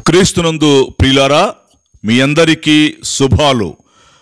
క్రీస్తునందు ప్రియులారా మీ అందరికీ శుభాలు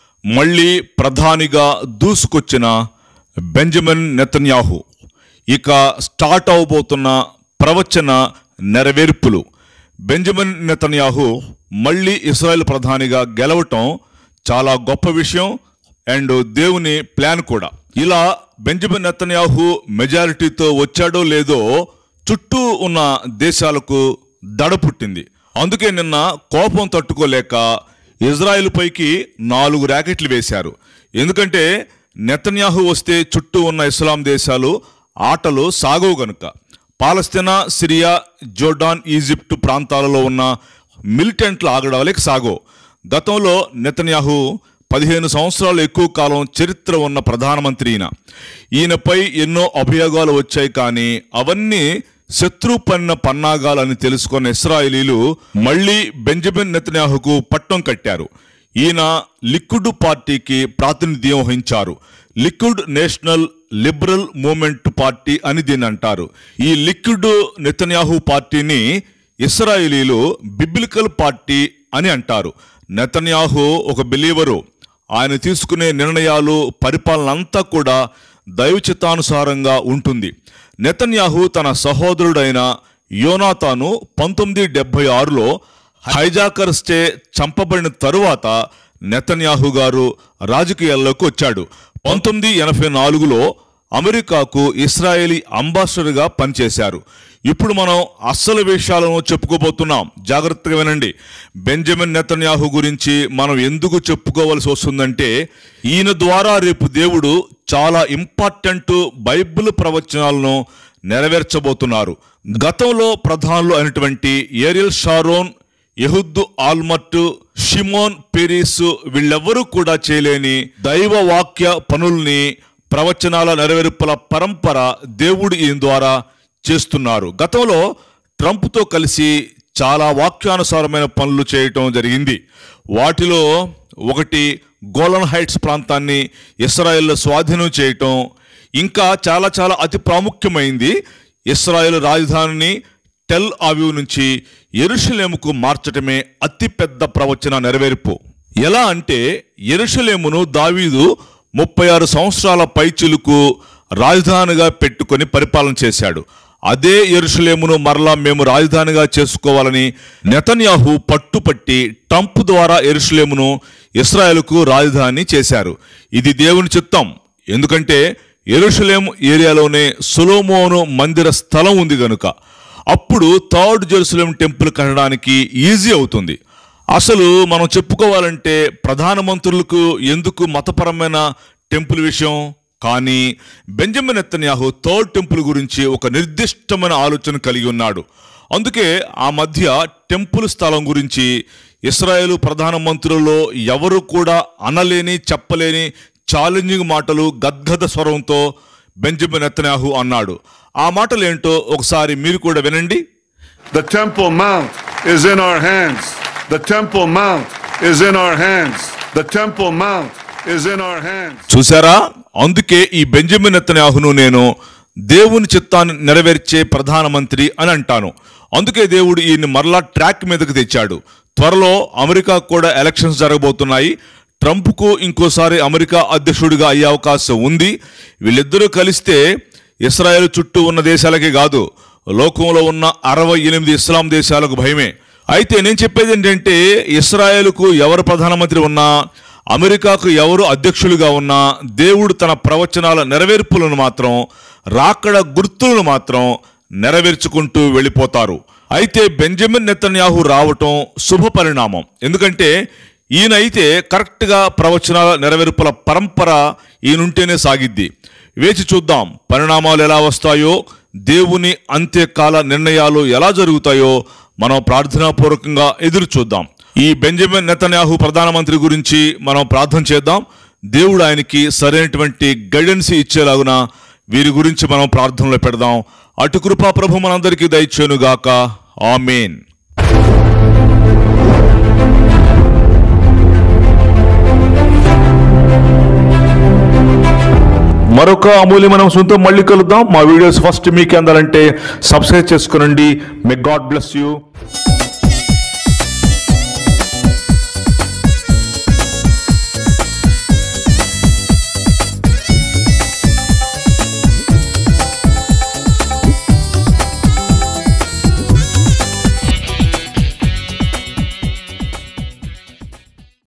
మళ్ళీ ప్రధానిగా దూసుకొచ్చిన బెంజమిన్ నెతన్యాహు ఇక స్టార్ట్ అవబోతున్న ప్రవచన నెరవేర్పులు బెంజమిన్ నెతన్యాహు మళ్ళీ ఇస్రాయెల్ ప్రధానిగా గెలవటం చాలా గొప్ప విషయం అండ్ దేవుని ప్లాన్ కూడా ఇలా బెంజమిన్ నెతన్యాహు మెజారిటీతో వచ్చాడో లేదో చుట్టూ ఉన్న దేశాలకు దడ పుట్టింది అందుకే నిన్న కోపం తట్టుకోలేక ఇజ్రాయెల్ పైకి నాలుగు ర్యాకెట్లు వేశారు ఎందుకంటే నెతన్యాహు వస్తే చుట్టూ ఉన్న ఇస్లాం దేశాలు ఆటలు సాగవు గనుక పాలస్తీనా సిరియా జోర్డాన్ ఈజిప్ట్ ప్రాంతాలలో ఉన్న మిలిటెంట్లు ఆగడాలకి సాగో గతంలో నెతన్యాహు పదిహేను సంవత్సరాలు ఎక్కువ కాలం చరిత్ర ఉన్న ప్రధానమంత్రి ఈయన ఈయనపై ఎన్నో అభియోగాలు వచ్చాయి కానీ అవన్నీ శత్రు పన్న పన్నాగాలని తెలుసుకున్న ఇస్రాయేలీలు మళ్ళీ బెంజమిన్ నెతన్యాహుకు పట్టం కట్టారు ఈయన లిక్విడ్ పార్టీకి ప్రాతినిధ్యం వహించారు Likud National Liberal Movement party అని దీన్ని అంటారు ఈ లిక్విడ్ నెతన్యాహు పార్టీని ఇస్రాయేలీలు బిబ్లికల్ పార్టీ అని అంటారు నెతన్యాహు ఒక బిలీవరు ఆయన తీసుకునే నిర్ణయాలు పరిపాలన అంతా కూడా దైవచిత్తానుసారంగా ఉంటుంది నెతన్యాహు తన సహోదరుడైన యోనాతాను పంతొమ్మిది డెబ్బై ఆరులో హైజాకర్స్చే చంపబడిన తరువాత నెతన్యాహు గారు రాజకీయాల్లోకి వచ్చాడు పంతొమ్మిది ఎనభై నాలుగులో అమెరికాకు ఇస్రాయేలీ అంబాసిడర్గా పనిచేశారు ఇప్పుడు మనం అస్సలు విషయాలను చెప్పుకోబోతున్నాం జాగ్రత్తగా వినండి బెంజమిన్ నెతన్యాహు గురించి మనం ఎందుకు చెప్పుకోవాల్సి వస్తుందంటే ఈయన ద్వారా రేపు దేవుడు చాలా ఇంపార్టెంట్ బైబిల్ ప్రవచనాలను నెరవేర్చబోతున్నారు గతంలో ప్రధానులు అయినటువంటి Ariel Sharon Ehud Olmert Shimon Peres వీళ్ళెవ్వరూ కూడా చేయలేని దైవ వాక్య పనుల్ని ప్రవచనాల నెరవేర్పుల పరంపర దేవుడు ఈయన ద్వారా చేస్తున్నారు గతంలో ట్రంప్తో కలిసి చాలా వాక్యానుసారమైన పనులు చేయటం జరిగింది వాటిలో ఒకటి గోలన్ హైట్స్ ప్రాంతాన్ని ఇస్రాయెల్ స్వాధీనం చేయటం ఇంకా చాలా చాలా అతి ప్రాముఖ్యమైంది ఇస్రాయెల్ రాజధానిని టెల్ ఆవివ్ నుంచి ఎరుషలేముకు మార్చటమే అతిపెద్ద ప్రవచన నెరవేర్పు ఎలా అంటే ఎరుషలేమును దావీదు ముప్పై ఆరు సంవత్సరాల పైచిలుకు రాజధానిగా పెట్టుకొని పరిపాలన చేశాడు అదే ఎరుషలేమును మరలా మేము రాజధానిగా చేసుకోవాలని నెతన్యాహు పట్టుపట్టి ట్రంప్ ద్వారా ఎరుషలేమును ఇస్రాయెల్కు రాజధాని చేశారు ఇది దేవుని చిత్తం ఎందుకంటే ఎరుషలేం ఏరియాలోనే సులోమోను మందిర స్థలం ఉంది గనుక అప్పుడు థర్డ్ జెరూసలేం టెంపుల్ కట్టడానికి ఈజీ అవుతుంది అసలు మనం చెప్పుకోవాలంటే ప్రధానమంత్రులకు ఎందుకు మతపరమైన టెంపుల్ విషయం కానీ బెంజమిన్ నెతన్యాహు థర్డ్ టెంపుల్ గురించి ఒక నిర్దిష్టమైన ఆలోచన కలిగి ఉన్నాడు అందుకే ఆ మధ్య టెంపుల్ స్థలం గురించి ఇస్రాయేల్ ప్రధానమంత్రుల్లో ఎవరు కూడా అనలేని చెప్పలేని ఛాలెంజింగ్ మాటలు గద్గద స్వరంతో బెంజమిన్ నెతన్యాహు అన్నాడు ఆ మాటలు ఏంటో ఒకసారి మీరు కూడా వినండి The Temple Mount is in our hands. The Temple Mount is in our hands. The Temple Mount is in our hands. చూసారా అందుకే ఈ బెంజమిన్ నెతన్యాహును నేను దేవుని చిత్తాన్ని నెరవేర్చే ప్రధానమంత్రి అని అంటాను అందుకే దేవుడు ఈయన్ని మరలా ట్రాక్ మీదకి తెచ్చాడు త్వరలో అమెరికా కూడా ఎలక్షన్స్ జరగబోతున్నాయి ట్రంప్కు ఇంకోసారి అమెరికా అధ్యక్షుడిగా అయ్యే అవకాశం ఉంది వీళ్ళిద్దరూ కలిస్తే ఇస్రాయేల్ చుట్టూ ఉన్న దేశాలకే కాదు లోకంలో ఉన్న అరవై ఎనిమిది ఇస్లాం దేశాలకు భయమే అయితే నేను చెప్పేది ఏంటంటే ఇస్రాయేల్కు ఎవరు ప్రధానమంత్రి ఉన్నా అమెరికాకు ఎవరు అధ్యక్షులుగా ఉన్నా దేవుడు తన ప్రవచనాల నెరవేర్పులను మాత్రం రాకడ గుర్తులను మాత్రం నెరవేర్చుకుంటూ వెళ్ళిపోతారు అయితే బెంజమిన్ నెతన్యాహు రావటం శుభ పరిణామం ఎందుకంటే ఈయన అయితే కరెక్ట్గా ప్రవచనాల నెరవేర్పుల పరంపర ఈయనుంటేనే సాగిద్ది వేచి చూద్దాం పరిణామాలు ఎలా వస్తాయో దేవుని అంత్యకాల నిర్ణయాలు ఎలా జరుగుతాయో మనం ప్రార్థనాపూర్వకంగా ఎదురు చూద్దాం ఈ బెంజమిన్ నెతన్యాహు ప్రధానమంత్రి గురించి మనం ప్రార్థన చేద్దాం దేవుడు ఆయనకి సరైనటువంటి గైడెన్స్ ఇచ్చేలాగున వీరి గురించి మనం ప్రార్థనలో పెడదాం అటు కృపా ప్రభు మనందరికీ దయచేనుగాక ఆమెన్ మరొక అమూల్యమైన అంశంతో మళ్ళీ కలుద్దాం మా వీడియోస్ ఫస్ట్ మీకు అందాలంటే సబ్స్క్రైబ్ చేసుకోనండి మే గాడ్ బ్లెస్ యూ